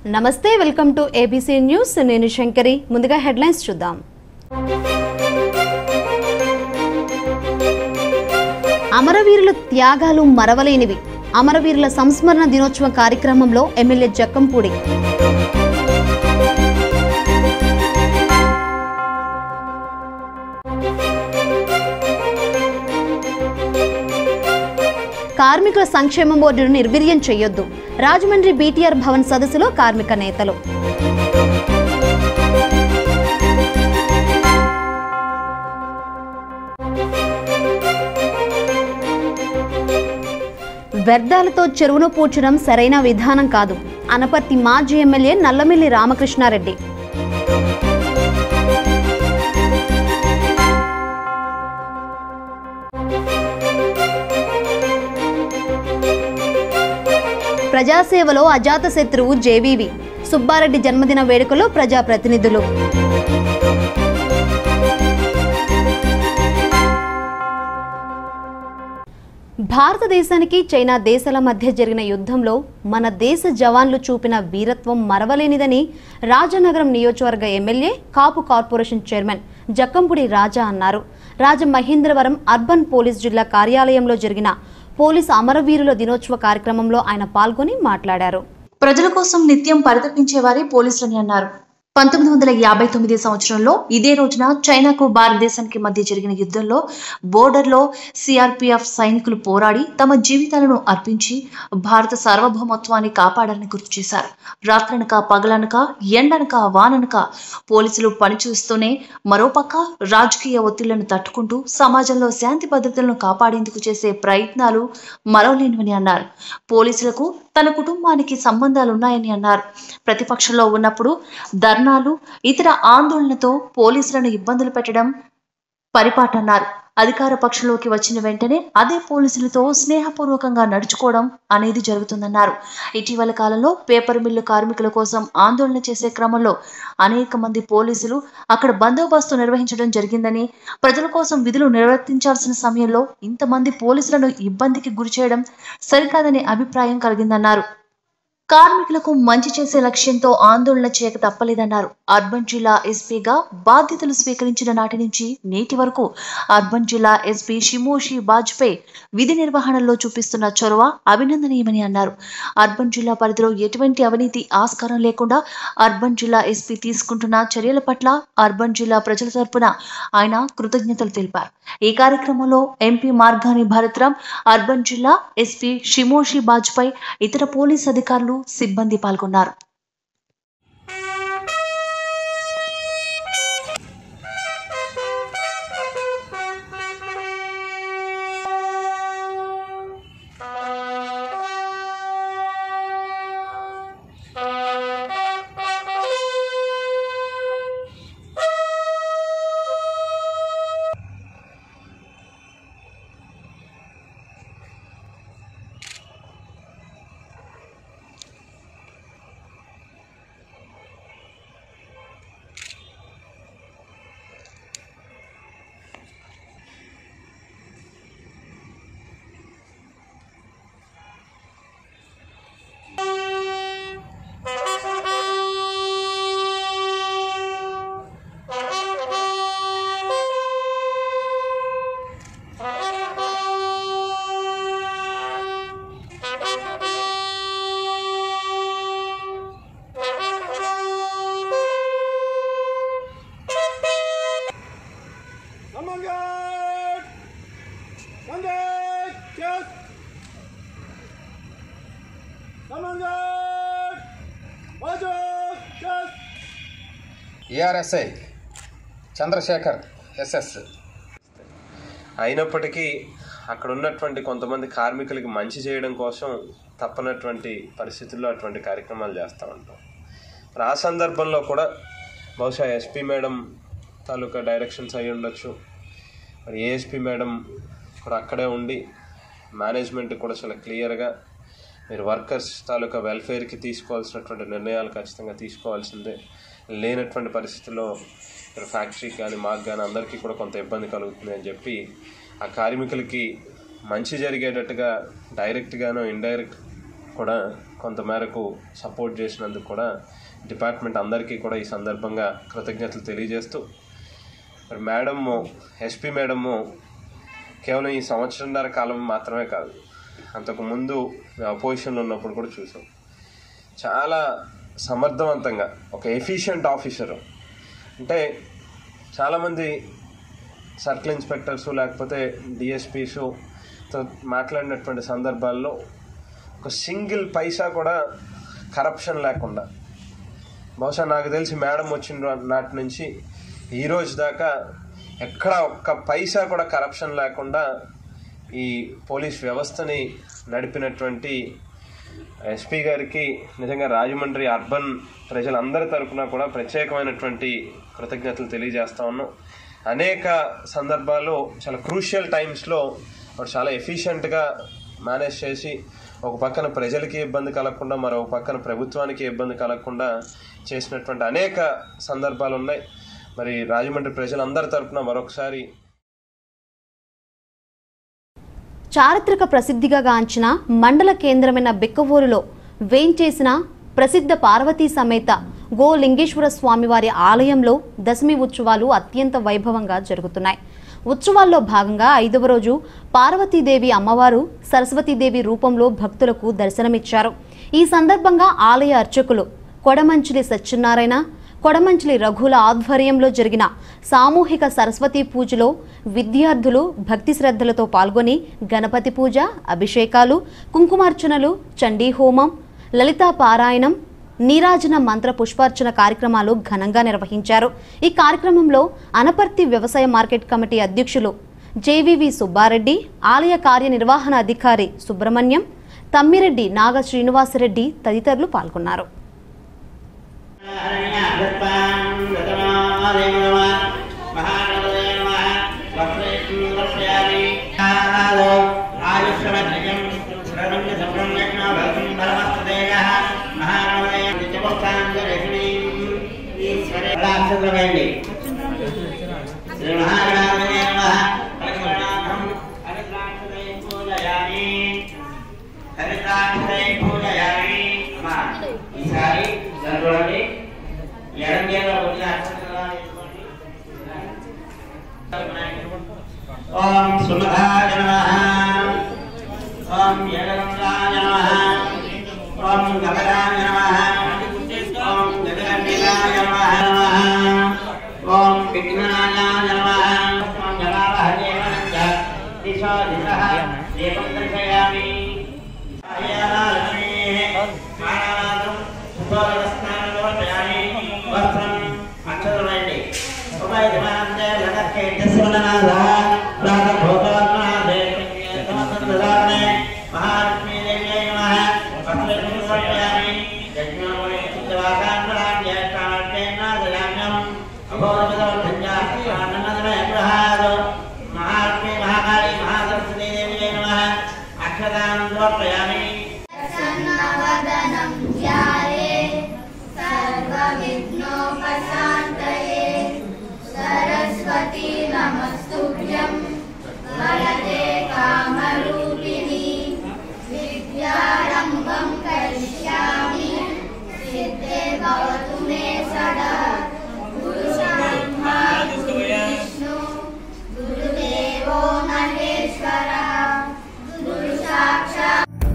నమస్తే welcome to ABC news నేను శంకరి ముందుగా హెడ్లైన్స్ చూద్దాం అమరవీరుల త్యాగాలు మరవలేనివి అమరవీరుల సంస్మరణ దినోత్సవ కార్యక్రమంలో ఎమ్మెల్యే జక్కంపూడి కార్మికుల సంక్షేమ బోర్డును నిర్వీర్యం చేయొద్దు రాజమండ్రి బీటీఆర్ భవన్ సదస్సులో కార్మిక నేతలు వ్యర్థాలతో చెరువును పూడ్చడం సరైన విధానం కాదు అనపర్తి మాజీ ఎమ్మెల్యే నల్లమిల్లి రామకృష్ణారెడ్డి ప్రజాసేవలో అజాత శత్రువు జేవీవి సుబ్బారెడ్డి జన్మదిన వేడుకలో ప్రజాప్రతినిధులు భారతదేశానికి చైనా దేశాల మధ్య జరిగిన యుద్ధంలో మన దేశ జవాన్లు చూపిన వీరత్వం మరవలేనిదని రాజనగరం నియోజకవర్గ MLA Kapu corporation chairman Jakkampudi Raja అన్నారు రాజమహేంద్రవరం అర్బన్ పోలీస్ జిల్లా కార్యాలయంలో జరిగిన పోలీస్ అమరవీరుల దినోత్సవ కార్యక్రమంలో ఆయన పాల్గొని మాట్లాడారు ప్రజల కోసం నిత్యం పరితపించేవారే పోలీసులని అన్నారు పంతొమ్మిది వందల యాభై తొమ్మిది సంవత్సరంలో ఇదే రోజున చైనాకు భారతదేశానికి మధ్య జరిగిన యుద్ధంలో బోర్డర్లో సిఆర్పిఎఫ్ సైనికులు పోరాడి తమ జీవితాలను అర్పించి భారత సార్వభౌమత్వాన్ని కాపాడాలని గుర్తు చేశారు రాత్రనక పగలనక ఎండనక వాననక పోలీసులు పనిచేస్తూనే మరోపక్క రాజకీయ ఒత్తిళ్లను తట్టుకుంటూ సమాజంలో శాంతి భద్రతలను కాపాడేందుకు చేసే ప్రయత్నాలు మరవలేనివని అన్నారు పోలీసులకు తన కుటుంబానికి సంబంధాలున్నాయని అన్నారు ప్రతిపక్షంలో ఉన్నప్పుడు ధర్నాలు ఇతర ఆందోళనతో పోలీసులను ఇబ్బందులు పెట్టడం పరిపాటన్నారు అధికార పక్షంలోకి వచ్చిన వెంటనే అదే పోలీసులతో స్నేహపూర్వకంగా నడుచుకోవడం అనేది జరుగుతుందన్నారు ఇటీవల కాలంలో పేపర్ మిల్లు కార్మికుల కోసం ఆందోళన చేసే క్రమంలో అనేక మంది పోలీసులు అక్కడ బందోబస్తు నిర్వహించడం జరిగిందని ప్రజల కోసం విధులు నిర్వర్తించాల్సిన సమయంలో ఇంతమంది పోలీసులను ఇబ్బందికి గురి చేయడం సరికాదనే అభిప్రాయం కలిగిందన్నారు కార్మికులకు మంచి చేసే లక్ష్యంతో ఆందోళన చేయక తప్పలేదన్నారు అర్బన్ జిల్లా ఎస్పీగా బాధ్యతలు స్వీకరించిన నాటి నుంచి నేటి వరకు అర్బన్ జిల్లా ఎస్పీ షిమోషి వాజ్పేయి విధి నిర్వహణలో చూపిస్తున్న చొరవ అభినందనీయమని అన్నారు అర్బన్ జిల్లా పరిధిలో ఎటువంటి అవినీతి ఆస్కారం లేకుండా అర్బన్ జిల్లా ఎస్పీ తీసుకుంటున్న చర్యల పట్ల అర్బన్ జిల్లా ప్రజల తరపున ఆయన కృతజ్ఞతలు తెలిపారు ఈ కార్యక్రమంలో ఎంపీ మార్గాని భరత్రాం అర్బన్ జిల్లా ఎస్పీ షిమోషి బాజ్పేయి ఇతర పోలీస్ అధికారులు సిబ్బంది పాల్గొన్నారు Samangat! Sangat! Check! Samangat! Wajak! Check! ARSI Chandrashekhar SS అయినప్పటికీ అక్కడ ఉన్నటువంటి కొంతమంది కార్మికులకి మంచి చేయడం కోసం తప్పనటువంటి పరిస్థితుల్లో అటువంటి కార్యక్రమాలు చేస్తూ ఉంటాం మరి ఆ సందర్భంలో కూడా బహుశా ఎస్పీ మేడం తాలూకా డైరెక్షన్స్ అయి ఉండొచ్చు మరి ఏఎస్పీ మేడం కూడా అక్కడే ఉండి మేనేజ్మెంట్ కూడా చాలా క్లియర్గా మీరు వర్కర్స్ తాలూకా వెల్ఫేర్కి తీసుకోవాల్సినటువంటి నిర్ణయాలు ఖచ్చితంగా తీసుకోవాల్సిందే లేనటువంటి పరిస్థితుల్లో ఇక్కడ ఫ్యాక్టరీకి కానీ మాకు కానీ అందరికీ కూడా కొంత ఇబ్బంది కలుగుతుంది అని చెప్పి ఆ కార్మికులకి మంచి జరిగేటట్టుగా డైరెక్ట్గానో ఇండైరెక్ట్ కూడా కొంతమేరకు సపోర్ట్ చేసినందుకు కూడా డిపార్ట్మెంట్ అందరికీ కూడా ఈ సందర్భంగా కృతజ్ఞతలు తెలియజేస్తూ మరి మేడము ఎస్పీ మేడము కేవలం ఈ సంవత్సరంన్నర కాలం మాత్రమే కాదు అంతకు ముందు అపోజిషన్లో ఉన్నప్పుడు కూడా చూసాం చాలా సమర్థవంతంగా ఒక ఎఫిషియంట్ ఆఫీసరు అంటే చాలామంది సర్కిల్ ఇన్స్పెక్టర్స్ లేకపోతే డిఎస్పీసు మాట్లాడినటువంటి సందర్భాల్లో ఒక సింగిల్ పైసా కూడా కరప్షన్ లేకుండా బహుశా నాకు తెలిసి మేడం వచ్చిన నాటి నుంచి ఈ రోజు దాకా ఎక్కడ ఒక్క పైసా కూడా కరప్షన్ లేకుండా ఈ పోలీస్ వ్యవస్థని నడిపినటువంటి ఎస్పీ గారికి నిజంగా రాజమండ్రి అర్బన్ ప్రజలందరి తరపున కూడా ప్రత్యేకమైనటువంటి కృతజ్ఞతలు తెలియజేస్తా ఉన్నాం అనేక సందర్భాల్లో చాలా క్రూషియల్ టైమ్స్లో వాడు చాలా ఎఫిషియెంట్గా మేనేజ్ చేసి ఒక పక్కన ప్రజలకి ఇబ్బంది కలగకుండా మరో పక్కన ప్రభుత్వానికి ఇబ్బంది కలగకుండా చేసినటువంటి అనేక సందర్భాలు ఉన్నాయి మరి రాజమండ్రి ప్రజలందరి తరపున మరొకసారి చారిత్రక ప్రసిద్ధిగా గాంచిన మండల కేంద్రమైన బిక్కవూరులో వేంచేసిన ప్రసిద్ధ పార్వతీ సమేత గో లింగేశ్వర స్వామివారి ఆలయంలో దశమి ఉత్సవాలు అత్యంత వైభవంగా జరుగుతున్నాయి ఉత్సవాల్లో భాగంగా ఐదవ రోజు పార్వతీదేవి అమ్మవారు సరస్వతీదేవి రూపంలో భక్తులకు దర్శనమిచ్చారు ఈ సందర్భంగా ఆలయ అర్చకులు కొడమంచిలి సత్యనారాయణ కొడమంచిలి రఘుల ఆధ్వర్యంలో జరిగిన సామూహిక సరస్వతీ పూజలో విద్యార్థులు భక్తి శ్రద్ధలతో పాల్గొని గణపతి పూజ అభిషేకాలు కుంకుమార్చనలు చండీ హోమం లలితా పారాయణం నీరాజన మంత్ర పుష్పార్చన కార్యక్రమాలు ఘనంగా నిర్వహించారు ఈ కార్యక్రమంలో అనపర్తి వ్యవసాయ మార్కెట్ కమిటీ అధ్యక్షులు జేవివి సుబ్బారెడ్డి ఆలయ కార్యనిర్వహణ అధికారి సుబ్రహ్మణ్యం తమ్మిరెడ్డి నాగ శ్రీనివాసరెడ్డి తదితరులు పాల్గొన్నారు వేయండి శ్రీ మహాగణాధిపతయే నమః పరిపూర్ణార్థం హరిద్రాక్షతై పూజయామి హరిద్రాక్షతై పూజయామి అమ్మా ఈసారి చూడండి ఎడం చేతిలో కొద్దిగా అక్షతలు వేసుకోండి ఓం సుమధాయ నమః ఓం యగంగాయ నమః ఓం గగడాయ నమః ఓం గగడంబికాయ నమః ఓం విఘ్నాయ నమః ఓం జలాభయేవ నంద దిశో దిశః దీపం దర్శయామి స్నానానంతరం శుభ్రస్నానం సమర్పయామి వస్త్రం అక్షరం వేయండి ఉభయదివానందే జగత్కేతస్వనాథः ప్రాతర్భూతవర్ణాదే సమస్తదానే మహాలక్ష్మీదేవ్యై నమః వస్త్రం సమర్పయామి యజ్ఞోపరి చిత్తవాకాంతరాం జ్యేష్ఠార్థేనాదయామ్యం అభోదపదవర్ధంజాన్నమే గృహాదు మహాలక్ష్మీ మహాకాళీ మహాసరస్వతీ దేవ్యై నమః అక్షరాన్ని సమర్పయామి प्रसन्नवदनं ध्याये सर्वविघ्नोपशान्तये सरस्वती नमस्तुभ्यं वरदे कामरूपिणि विद्यारम्भं करिष्यामि सिद्धे भवतु मे सदा गुरुब्रह्मा गुरुविष्णु गुरुदेवो महेश्वरः गुरुसाक्षात्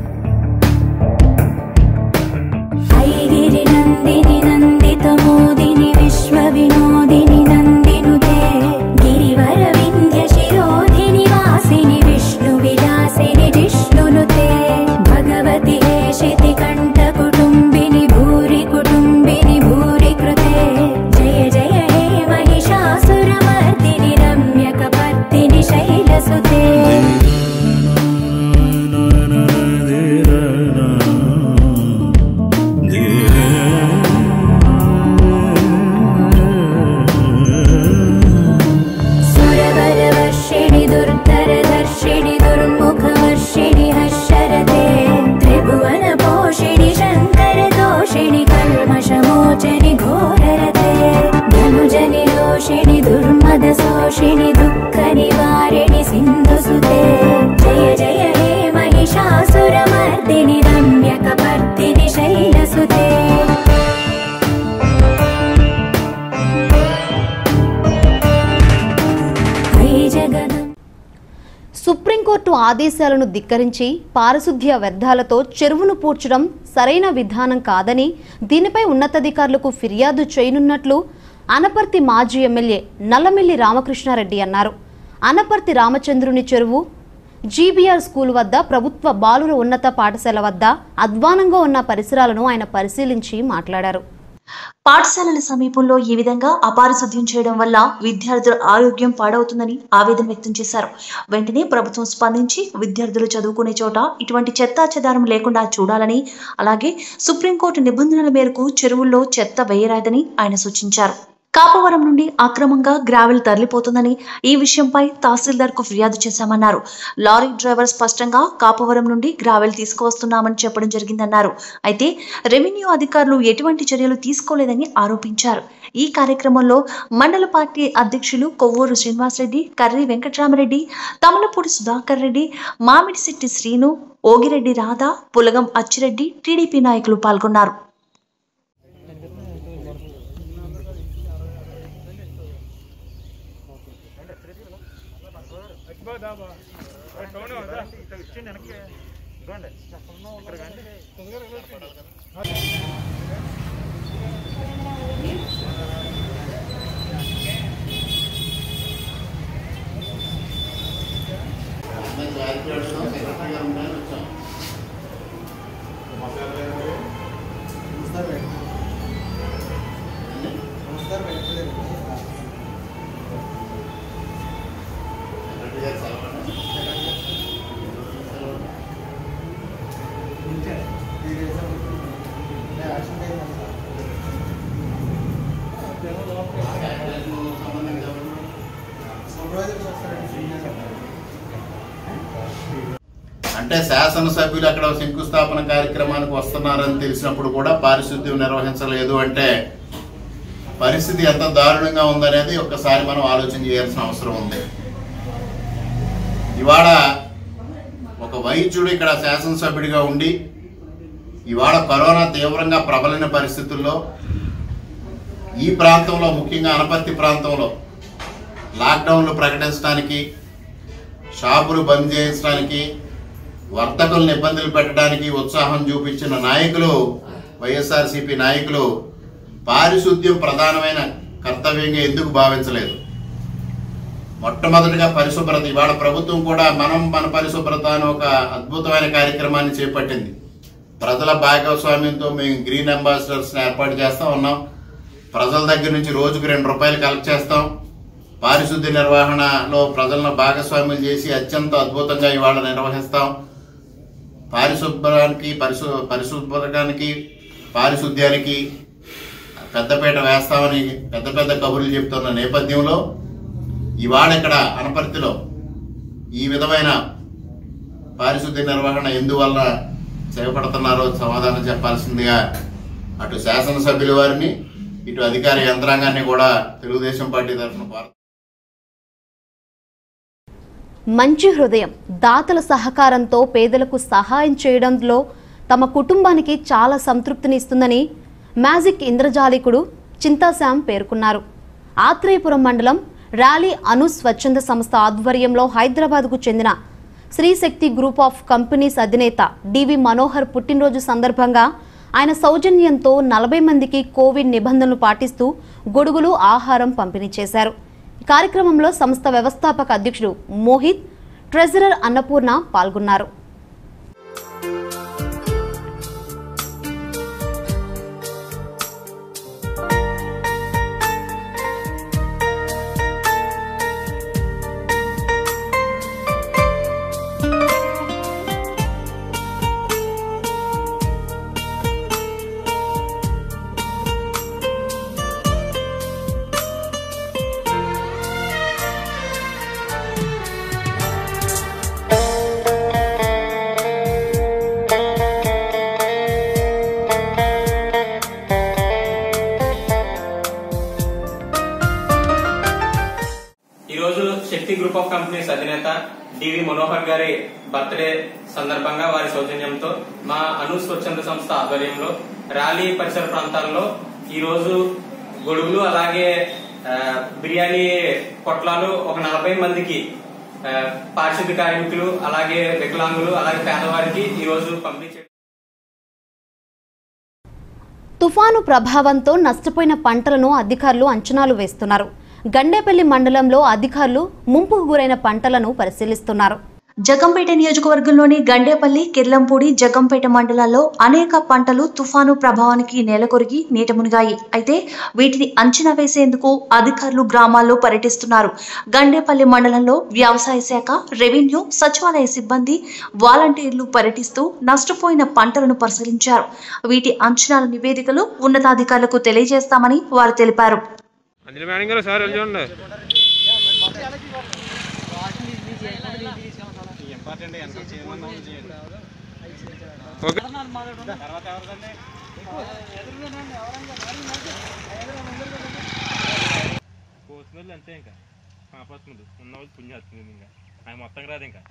सुते हरि जगदम् సుప్రీంకోర్టు ఆదేశాలను ధిక్కరించి పారిశుద్ధ్య వ్యర్థాలతో చెరువును పూడ్చడం సరైన విధానం కాదని దీనిపై ఉన్నతాధికారులకు ఫిర్యాదు చేయనున్నట్లు అనపర్తి మాజీ ఎమ్మెల్యే నల్లమిల్లి రామకృష్ణారెడ్డి అన్నారు అనపర్తి రామచంద్రుని చెరువు జీబీఆర్ స్కూల్ వద్ద ప్రభుత్వ బాలుర ఉన్నత పాఠశాల వద్ద అధ్వానంగా ఉన్న పరిసరాలను ఆయన పరిశీలించి మాట్లాడారు పాఠశాలల సమీపంలో ఈ విధంగా అపారిశుద్ధ్యం చేయడం వల్ల విద్యార్థుల ఆరోగ్యం పాడవుతుందని ఆవేదన వ్యక్తం చేశారు వెంటనే ప్రభుత్వం స్పందించి విద్యార్థులు చదువుకునే చోట ఇటువంటి చెత్తా చెదారం లేకుండా చూడాలని అలాగే సుప్రీంకోర్టు నిబంధనల మేరకు చెరువుల్లో చెత్త వేయరాదని ఆయన సూచించారు కాపవరం నుండి అక్రమంగా గ్రావెల్ తరలిపోతుందని ఈ విషయంపై తహసీల్దార్ కు ఫిర్యాదు చేశామన్నారు లారీ డ్రైవర్ స్పష్టంగా కాపవరం నుండి గ్రావెల్ తీసుకువస్తున్నామని చెప్పడం జరిగిందన్నారు అయితే రెవెన్యూ అధికారులు ఎటువంటి చర్యలు తీసుకోలేదని ఆరోపించారు ఈ కార్యక్రమంలో మండల పార్టీ అధ్యక్షులు కొవ్వూరు శ్రీనివాసరెడ్డి కర్రి వెంకటరామరెడ్డి తమలపూడి సుధాకర్ రెడ్డి మామిడిశెట్టి శ్రీను ఓగిరెడ్డి రాధా పులగం అచ్చిరెడ్డి టీడీపీ నాయకులు పాల్గొన్నారు అంటే శాసనసభ్యులు అక్కడ శంకుస్థాపన కార్యక్రమానికి వస్తున్నారని తెలిసినప్పుడు కూడా పారిశుద్ధ్యం నిర్వహించలేదు అంటే పరిస్థితి ఎంత దారుణంగా ఉందనేది ఒక్కసారి మనం ఆలోచన చేయాల్సిన అవసరం ఉంది ఇవాళ ఒక వైద్యుడు ఇక్కడ శాసనసభ్యుడిగా ఉండి ఇవాళ కరోనా తీవ్రంగా ప్రబలిన పరిస్థితుల్లో ఈ ప్రాంతంలో ముఖ్యంగా అనపర్తి ప్రాంతంలో లాక్డౌన్లు ప్రకటించడానికి షాపులు బంద్ చేయించడానికి వర్తకులను ఇబ్బందులు పెట్టడానికి ఉత్సాహం చూపించిన నాయకులు వైఎస్ఆర్సీపీ నాయకులు పారిశుద్ధ్యం ప్రధానమైన కర్తవ్యంగా ఎందుకు భావించలేదు మొట్టమొదటిగా పరిశుభ్రత ఇవాళ ప్రభుత్వం కూడా మనం మన పరిశుభ్రత అని ఒక అద్భుతమైన కార్యక్రమాన్ని చేపట్టింది ప్రజల భాగస్వామ్యంతో మేము గ్రీన్ అంబాసిడర్స్ ఏర్పాటు చేస్తా ఉన్నాం ప్రజల దగ్గర నుంచి రోజుకు రెండు రూపాయలు కలెక్ట్ చేస్తాం పారిశుద్ధ్య నిర్వహణలో ప్రజలను భాగస్వామ్యం చేసి అత్యంత అద్భుతంగా ఇవాళ నిర్వహిస్తాం పారిశుభ్రానికి పరిశు పరిశుభ్రానికి పారిశుద్ధ్యానికి పెద్దపీట వేస్తామని పెద్ద పెద్ద కబుర్లు చెప్తున్న నేపథ్యంలో ఇవాళ ఇక్కడ అనపర్తిలో ఈ విధమైన పారిశుద్ధ్య నిర్వహణ ఎందువల్ల చేపడుతున్నారో సమాధానం చెప్పాల్సిందిగా అటు శాసనసభ్యుల వారిని ఇటు అధికార యంత్రాంగాన్ని కూడా తెలుగుదేశం పార్టీ తరఫున కోరుతున్నాను. మంచి హృదయం దాతల సహకారంతో పేదలకు సహాయం చేయడంలో తమ కుటుంబానికి చాలా సంతృప్తిని ఇస్తుందని మ్యాజిక్ ఇంద్రజాలికుడు చింతాశాం పేర్కొన్నారు ఆత్రేయపురం మండలం ర్యాలీ అను స్వచ్ఛంద సంస్థ ఆధ్వర్యంలో హైదరాబాద్కు చెందిన శ్రీశక్తి గ్రూప్ ఆఫ్ కంపెనీస్ అధినేత డివి మనోహర్ పుట్టినరోజు సందర్భంగా ఆయన సౌజన్యంతో నలభై మందికి కోవిడ్ నిబంధనలు పాటిస్తూ గొడుగులు ఆహారం పంపిణీ చేశారు ఈ కార్యక్రమంలో సంస్థ వ్యవస్థాపక అధ్యక్షుడు మోహిత్ ట్రెజరర్ అన్నపూర్ణ పాల్గొన్నారు గ్రూప్ ఆఫ్ కంపెనీస్ అధినేత డివి మనోహర్ గారి బర్త్డే సందర్భంగా వారి సౌజన్యంతో మా అను స్వచ్ఛంద సంస్థ ఆధ్వర్యంలో ర్యాలీ పరిసర ప్రాంతాల్లో ఈ రోజు గొడుగులు అలాగే ఆ, బిర్యానీ పొట్లాలు ఒక నలభై మందికి ఆ, పారిశుద్ధ్య కార్మికులు అలాగే వికలాంగులు అలాగే పేదవారికి ఈ రోజు పంపిణీ చేయడం తుఫాను ప్రభావంతో నష్టపోయిన పంటలను అధికారులు అంచనాలు వేస్తున్నారు గండేపల్లి మండలంలో అధికారులు ముంపుకు గురైన పంటలను పరిశీలిస్తున్నారు జగంపేట నియోజకవర్గంలోని గండేపల్లి కిర్లంపూడి జగంపేట మండలాల్లో అనేక పంటలు తుఫాను ప్రభావానికి నేలకొరిగి నీట మునిగాయి అయితే వీటిని అంచనా వేసేందుకు అధికారులు గ్రామాల్లో పర్యటిస్తున్నారు గండేపల్లి మండలంలో వ్యవసాయ శాఖ రెవెన్యూ సచివాలయ సిబ్బంది వాలంటీర్లు పర్యటిస్తూ నష్టపోయిన పంటలను పరిశీలించారు వీటి అంచనాల నివేదికలు ఉన్నతాధికారులకు తెలియజేస్తామని వారు తెలిపారు అంజలి మేడం గారు సార్ వెళ్ళి చూడండి ఓకే కోసినోళ్ళు అంతే ఇంకా పాపత్ములు ఉన్న వాళ్ళు పుణ్యాత్ములు ఇంకా ఆయన మొత్తం రాదు ఇంకా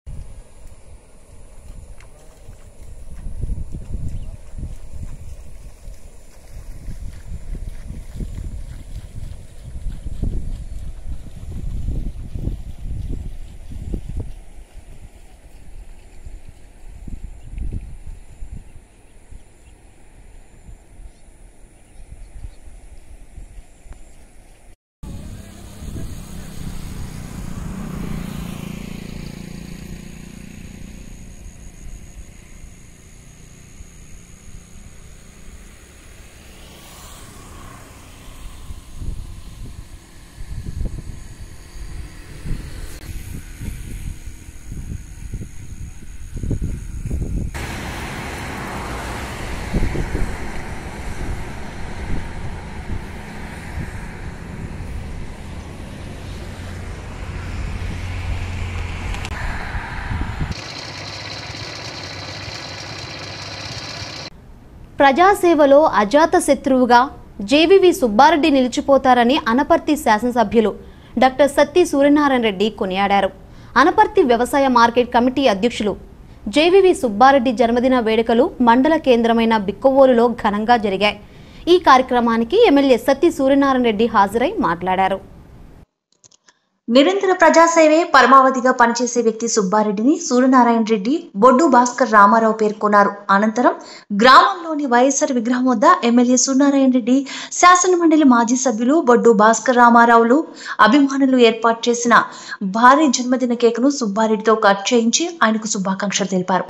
ప్రజాసేవలో అజాత శత్రువుగా జేవివి సుబ్బారెడ్డి నిలిచిపోతారని అనపర్తి శాసనసభ్యులు డాక్టర్ సత్తి సూర్యనారాయణ రెడ్డి కొనియాడారు అనపర్తి వ్యవసాయ మార్కెట్ కమిటీ అధ్యక్షులు జేవివి సుబ్బారెడ్డి జన్మదిన వేడుకలు మండల కేంద్రమైన బిక్కవోలులో ఘనంగా జరిగాయి ఈ కార్యక్రమానికి ఎమ్మెల్యే సత్తి సూర్యనారాయణ రెడ్డి హాజరై మాట్లాడారు నిరంతర ప్రజాసేవే పరమావధిగా పనిచేసే వ్యక్తి సుబ్బారెడ్డిని సూర్యనారాయణ రెడ్డి బొడ్డు భాస్కర్ రామారావు పేర్కొన్నారు అనంతరం గ్రామంలోని వైఎస్ఆర్ విగ్రహం వద్ద ఎమ్మెల్యే సూర్యనారాయణ రెడ్డి శాసనమండలి మాజీ సభ్యులు బొడ్డు భాస్కర్ రామారావులు అభిమానులు ఏర్పాటు చేసిన భారీ జన్మదిన కేకును సుబ్బారెడ్డితో కట్ చేయించి ఆయనకు శుభాకాంక్షలు తెలిపారు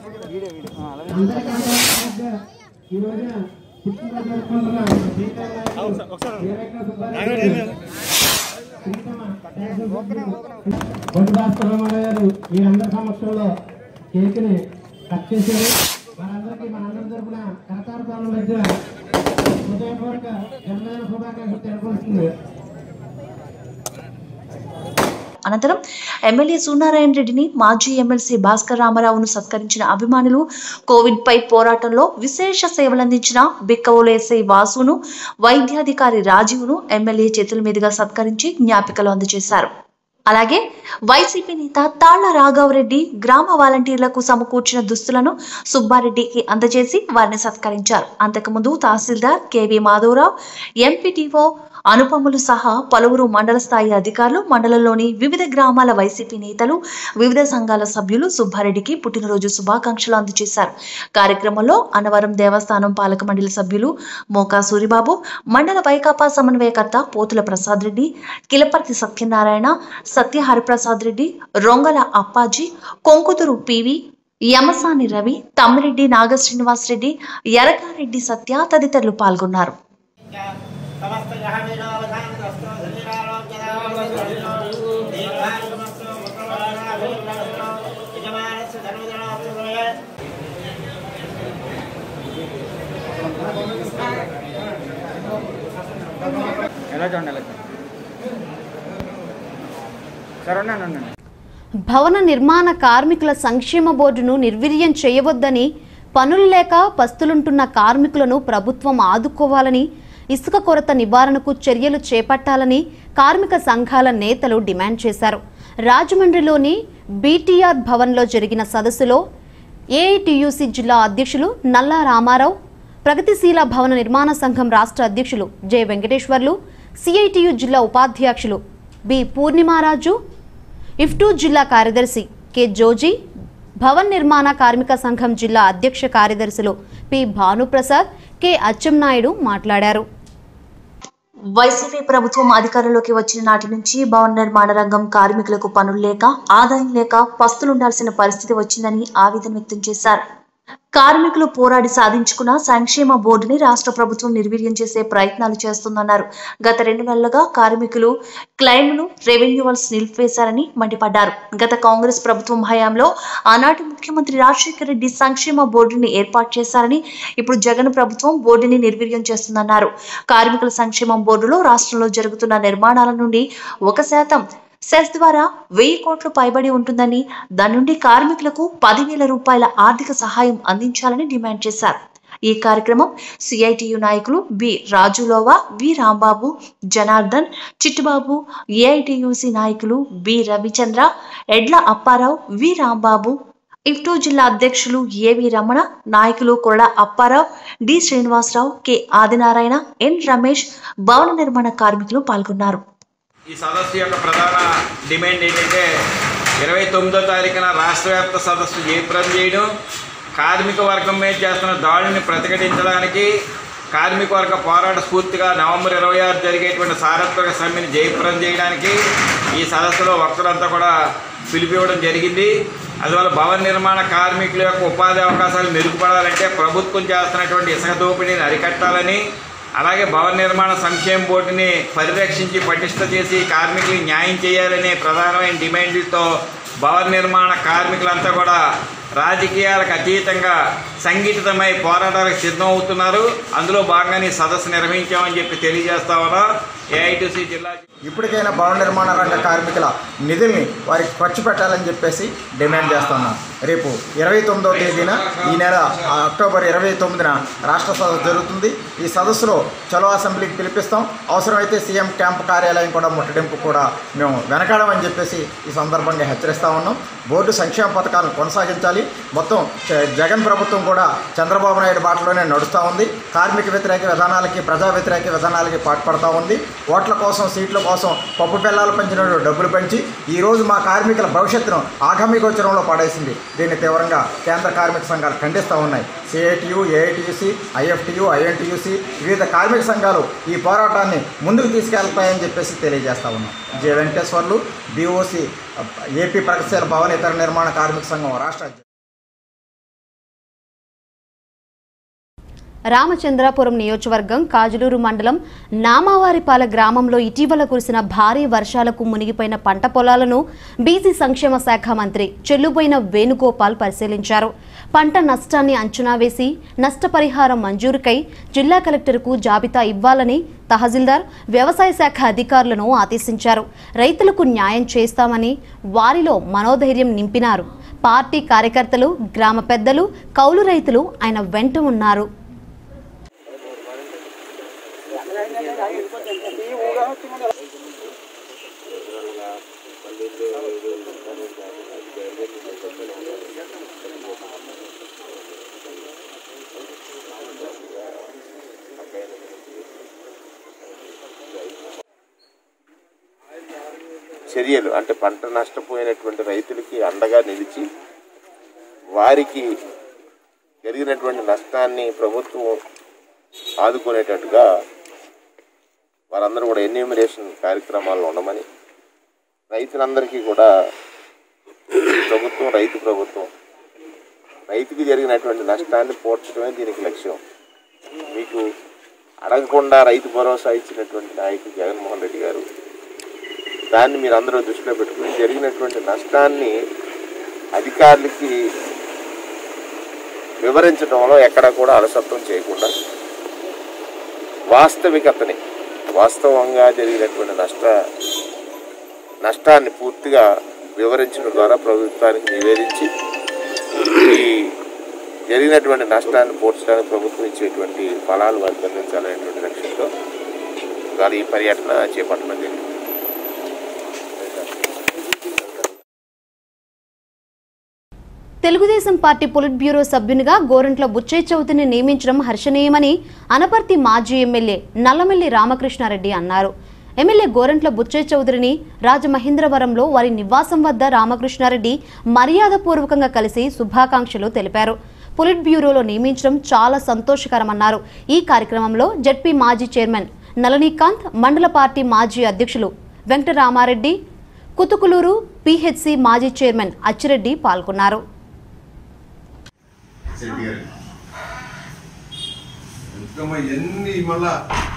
బొడ్డు భాస్కర్ రామారావు గారు మీరందరి సమక్షంలో కేక్ని కట్ చేశారు వారందరికీ మనందరి తరపున కరతార పాలన మధ్య హృదయపూర్వక జన్మదిన శుభాకాంక్షలు తెలపవలసింది అనంతరం ఎమ్మెల్యే సూర్యనారాయణ రెడ్డిని మాజీ ఎమ్మెల్సీ భాస్కర్ రామారావును సత్కరించిన అభిమానులు కోవిడ్ పై పోరాటంలో విశేష సేవలందించిన బిక్కవోలు ఎస్ఐ వాసును వైద్యాధికారి రాజీవ్ను ఎమ్మెల్యే చేతుల మీదుగా సత్కరించి జ్ఞాపికలు అందజేశారు అలాగే వైసీపీ నేత తాళ్ల రాఘవరెడ్డి గ్రామ వాలంటీర్లకు సమకూర్చిన దుస్తులను సుబ్బారెడ్డికి అందజేసి వారిని సత్కరించారు అంతకుముందు తహసీల్దార్ కెవి మాధవరావు ఎంపీటీఓ అనుపములు సహా పలువురు మండల స్థాయి అధికారులు మండలంలోని వివిధ గ్రామాల వైసీపీ నేతలు వివిధ సంఘాల సభ్యులు సుబ్బారెడ్డికి పుట్టినరోజు శుభాకాంక్షలు అందజేశారు కార్యక్రమంలో అన్నవరం దేవస్థానం పాలక మండలి సభ్యులు మోకా సూరిబాబు మండల వైకాపా సమన్వయకర్త పోతుల ప్రసాద్ రెడ్డి కిలపర్తి సత్యనారాయణ సత్య హరిప్రసాద్ రెడ్డి రొంగల అప్పాజీ కొంకుతురు పివి యమసాని రవి తమ్మిరెడ్డి నాగ శ్రీనివాస్ రెడ్డి ఎరకారెడ్డి సత్య తదితరులు పాల్గొన్నారు సమస్త గ్రహణీరోధాంతస్తు ధన్యరారోగ్యదామస్తు దీర్ఘాయుమస్తు ముఖవారాభిర్భవస్తు యజమానస్య ధర్మజనోస్తు ఎలా చూడండి ఎలా చూడండి సరే ఉండండి ఉండండి భవన నిర్మాణ కార్మికుల సంక్షేమ బోర్డును నిర్వీర్యం చేయవద్దని పనులు లేక పస్తులుంటున్న కార్మికులను ప్రభుత్వం ఆదుకోవాలని ఇసుక కొరత నివారణకు చర్యలు చేపట్టాలని కార్మిక సంఘాల నేతలు డిమాండ్ చేశారు రాజమండ్రిలోని బీటీఆర్ భవన్లో జరిగిన సదస్సులో ఏఐటియుసి జిల్లా అధ్యక్షులు నల్లా రామారావు ప్రగతిశీల భవన నిర్మాణ సంఘం రాష్ట్ర అధ్యక్షులు జె వెంకటేశ్వర్లు సిఐటియు జిల్లా ఉపాధ్యక్షులు బి పూర్ణిమారాజు ఇఫ్టూ జిల్లా కార్యదర్శి కె జోజీ భవన్ నిర్మాణ కార్మిక సంఘం జిల్లా అధ్యక్ష కార్యదర్శులు పి భానుప్రసాద్ కె అచ్చెన్నాయుడు మాట్లాడారు వైసీపీ ప్రభుత్వం అధికారంలోకి వచ్చిన నాటి నుంచి భవన నిర్మాణ రంగం కార్మికులకు పనులు లేక ఆదాయం లేక పస్తులుండాల్సిన పరిస్థితి వచ్చిందని ఆవేదన వ్యక్తం చేశారు కార్మికులు పోరాడి సాధించుకున్న సంక్షేమ బోర్డుని రాష్ట్ర ప్రభుత్వం నిర్వీర్యం చేసే ప్రయత్నాలు చేస్తుందన్నారు గత రెండు నెలలుగా కార్మికులు క్లెయిమ్ను రెవెన్యూవల్స్ నిలిపివేశారని మండిపడ్డారు గత కాంగ్రెస్ ప్రభుత్వం హయాంలో ఆనాటి ముఖ్యమంత్రి రాజశేఖర రెడ్డి సంక్షేమ బోర్డుని ఏర్పాటు చేశారని ఇప్పుడు జగన్ ప్రభుత్వం బోర్డుని నిర్వీర్యం చేస్తుందన్నారు కార్మికుల సంక్షేమం బోర్డులో రాష్ట్రంలో జరుగుతున్న నిర్మాణాల నుండి ఒక శాతం సెస్ ద్వారా వెయ్యి కోట్లు పైబడి ఉంటుందని దాని నుండి కార్మికులకు పదివేల రూపాయల ఆర్థిక సహాయం అందించాలని డిమాండ్ చేశారు ఈ కార్యక్రమం సిఐటియు నాయకులు B Rajulova V Rambabu Janardhan Chittubabu AITUC నాయకులు బి రవిచంద్ర ఎడ్ల అప్పారావు వి రాంబాబు ఇఫ్టూ జిల్లా అధ్యక్షులు ఏవి రమణ నాయకులు Korada Apparao D Srinivasarao K Adinarayana N Ramesh భవన నిర్మాణ కార్మికులు పాల్గొన్నారు ఈ సదస్సు యొక్క ప్రధాన డిమాండ్ ఏంటంటే ఇరవై తొమ్మిదో తారీఖున రాష్ట్ర వ్యాప్త సదస్సు జయప్రదం చేయడం కార్మిక వర్గం మీద చేస్తున్న దాడిని ప్రతిఘటించడానికి కార్మిక వర్గ పోరాట స్ఫూర్తిగా నవంబర్ ఇరవై ఆరు జరిగేటువంటి సారత్వక సమ్మెని జయప్రదం చేయడానికి ఈ సదస్సులో వక్తులంతా కూడా పిలిపివ్వడం జరిగింది అందువల్ల భవన నిర్మాణ కార్మికుల యొక్క ఉపాధి అవకాశాలు మెరుగుపడాలంటే ప్రభుత్వం చేస్తున్నటువంటి ఇసుక దోపిడీని అరికట్టాలని అలాగే భవన నిర్మాణ సంక్షేమ బోర్డుని పరిరక్షించి పటిష్ట చేసి కార్మికులకు న్యాయం చేయాలనే ప్రధానమైన డిమాండ్లతో భవన నిర్మాణ కార్మికులంతా కూడా రాజకీయాలకు అతీతంగా సంఘటితమై పోరాటాలకు సిద్ధం అవుతున్నారు అందులో భాగంగానే ఈ సదస్సు నిర్వహించామని చెప్పి తెలియజేస్తా ఉన్నా ఏఐటీసీ జిల్లా ఇప్పటికైనా భవన నిర్మాణ రంగ కార్మికుల నిధుల్ని వారికి ఖర్చు పెట్టాలని చెప్పేసి డిమాండ్ చేస్తున్నాం రేపు ఇరవై తొమ్మిదవ తేదీన ఈ నెల ఆ, అక్టోబర్ ఇరవై తొమ్మిదిన రాష్ట్ర సదస్సు జరుగుతుంది ఈ సదస్సులో చలో అసెంబ్లీకి పిలిపిస్తాం అవసరమైతే సీఎం క్యాంప్ కార్యాలయం కూడా ముట్టడింపు కూడా మేము వెనకాడమని చెప్పేసి ఈ సందర్భంగా హెచ్చరిస్తా ఉన్నాం బోర్డు సంక్షేమ పథకాలను కొనసాగించాలి మొత్తం చ- జగన్ ప్రభుత్వం కూడా చంద్రబాబు నాయుడు బాటలోనే నడుస్తూ ఉంది కార్మిక వ్యతిరేక విధానాలకి ప్రజా వ్యతిరేక విధానాలకి పాటుపడతా ఉంది ఓట్ల కోసం సీట్ల కోసం పప్పు పిల్లలు పెంచిన డబ్బులు పెంచి ఈరోజు మా కార్మికుల భవిష్యత్తును ఆగామి గోచరంలో పడేసింది దీన్ని తీవ్రంగా కేంద్ర కార్మిక సంఘాలు ఖండిస్తూ ఉన్నాయి సిఐటియు ఏఐటియుసి ఐఎఫ్టియు ఐఎన్టీయూసి వివిధ కార్మిక సంఘాలు ఈ పోరాటాన్ని ముందుకు తీసుకెళ్తాయని చెప్పేసి తెలియజేస్తా ఉన్నాం జె వెంకటేశ్వర్లు బీఓసి ఏపీ ప్రగతిశీల భవన ఇతర నిర్మాణ కార్మిక సంఘం రాష్ట్ర అధ్యక్షులు. రామచంద్రాపురం నియోజకవర్గం కాజులూరు మండలం నామావారిపాల గ్రామంలో ఇటీవల కురిసిన భారీ వర్షాలకు మునిగిపోయిన పంట పొలాలను బీసీ సంక్షేమ శాఖ మంత్రి చెల్లుబోయిన వేణుగోపాల్ పరిశీలించారు పంట నష్టాన్ని అంచనా వేసి నష్టపరిహారం మంజూరుకై జిల్లా కలెక్టర్కు జాబితా ఇవ్వాలని తహసీల్దార్ వ్యవసాయ శాఖ అధికారులను ఆదేశించారు రైతులకు న్యాయం చేస్తామని వారిలో మనోధైర్యం నింపినారు పార్టీ కార్యకర్తలు గ్రామ పెద్దలు కౌలు రైతులు ఆయన వెంట ఉన్నారు చర్యలు అంటే పంట నష్టపోయినటువంటి రైతులకి అండగా నిలిచి వారికి జరిగినటువంటి నష్టాన్ని ప్రభుత్వం ఆదుకునేటట్టుగా వారందరూ కూడా ఎన్యూమినేషన్ కార్యక్రమాల్లో ఉండమని రైతులందరికీ కూడా ఈ ప్రభుత్వం రైతు ప్రభుత్వం రైతుకి జరిగినటువంటి నష్టాన్ని పోడ్చడమే దీనికి లక్ష్యం మీకు అడగకుండా రైతు భరోసా ఇచ్చినటువంటి నాయకుడు జగన్మోహన్ రెడ్డి గారు దాన్ని మీరు అందరూ దృష్టిలో పెట్టుకుని జరిగినటువంటి నష్టాన్ని అధికారులకి వివరించడంలో ఎక్కడ కూడా అలసత్వం చేయకుండా వాస్తవికతని వాస్తవంగా జరిగినటువంటి నష్ట నష్టాన్ని పూర్తిగా వివరించడం ద్వారా ప్రభుత్వానికి నివేదించి ఈ జరిగినటువంటి నష్టాన్ని పోడ్చడానికి ప్రభుత్వం ఇచ్చేటువంటి ఫలాలు వారికి అందించాలనేటువంటి లక్ష్యంతో ఇవాళ ఈ పర్యటన చేపట్టడం జరిగింది తెలుగుదేశం పార్టీ పొలిట్ బ్యూరో సభ్యునిగా గోరంట్ల బుచ్చయ్య చౌదరిని నియమించడం హర్షణీయమని అనపర్తి మాజీ ఎమ్మెల్యే నల్లమెల్లి రామకృష్ణారెడ్డి అన్నారు ఎమ్మెల్యే గోరంట్ల బుచ్చయ్య చౌదరిని రాజమహేంద్రవరంలో వారి నివాసం వద్ద రామకృష్ణారెడ్డి మర్యాదపూర్వకంగా కలిసి శుభాకాంక్షలు తెలిపారు పొలిట్ బ్యూరోలో నియమించడం చాలా సంతోషకరమన్నారు ఈ కార్యక్రమంలో జడ్పీ మాజీ చైర్మన్ నళనీకాంత్ మండల పార్టీ మాజీ అధ్యక్షులు వెంకటరామారెడ్డి కుతుకులూరు పిహెచ్సి మాజీ చైర్మన్ అచ్చిరెడ్డి పాల్గొన్నారు శెట్టి గారు ఎందుకమ్మా ఎన్ని మళ్ళా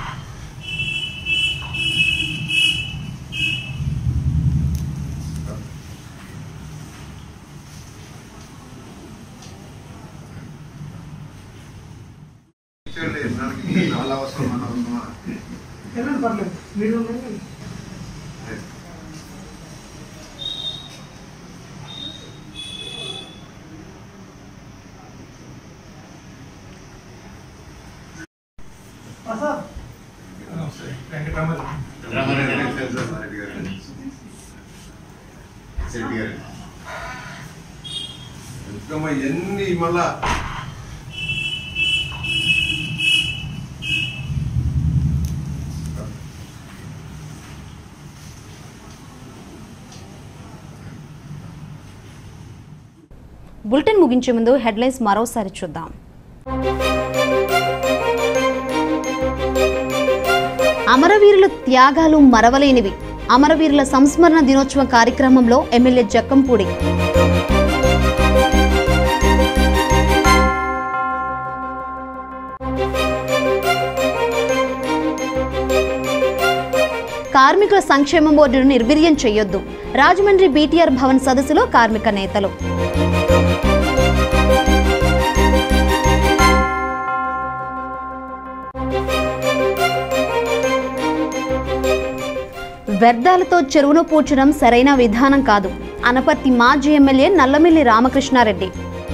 చూడండి, నాకు చాలా అవసరం మనం ఉన్నామా? రెడ్డి గారు. శెట్టి గారు. ఎందుకమ్మా ఎన్ని మళ్ళా బులెటిన్ ముగించే ముందు హెడ్లైన్స్ మరోసారి చూద్దాం అమరవీరుల త్యాగాలు మరవలేనివి అమరవీరుల సంస్మరణ దినోత్సవం కార్యక్రమంలో ఎమ్మెల్యే జక్కంపూడి కార్మికుల సంక్షేమ బోర్డును నిర్వీర్యం చేయొద్దు రాజమండ్రి బీటీఆర్ భవన్ సదస్సులో కార్మిక నేతలు వ్యర్థాలతో చెరువును పూడ్చడం సరైన విధానం కాదు అనపర్తి మాజీ ఎమ్మెల్యే నల్లమిల్లి రామకృష్ణారెడ్డి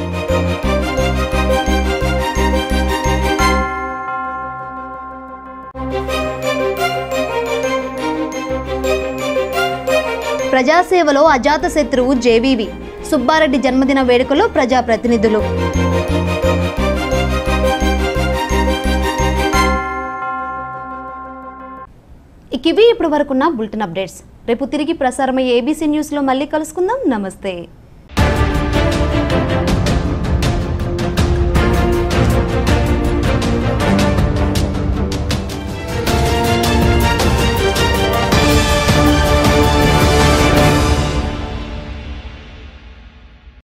ప్రజాసేవలో అజాత శత్రువు జేవీవి సుబ్బారెడ్డి జన్మదిన వేడుకలో ప్రజాప్రతినిధులు ఇక ఇవి ఇప్పటి వరకున్న బులెటిన్ అప్డేట్స్ రేపు తిరిగి ప్రసారమయ్యే ఏబీసీ న్యూస్లో మళ్ళీ కలుసుకుందాం నమస్తే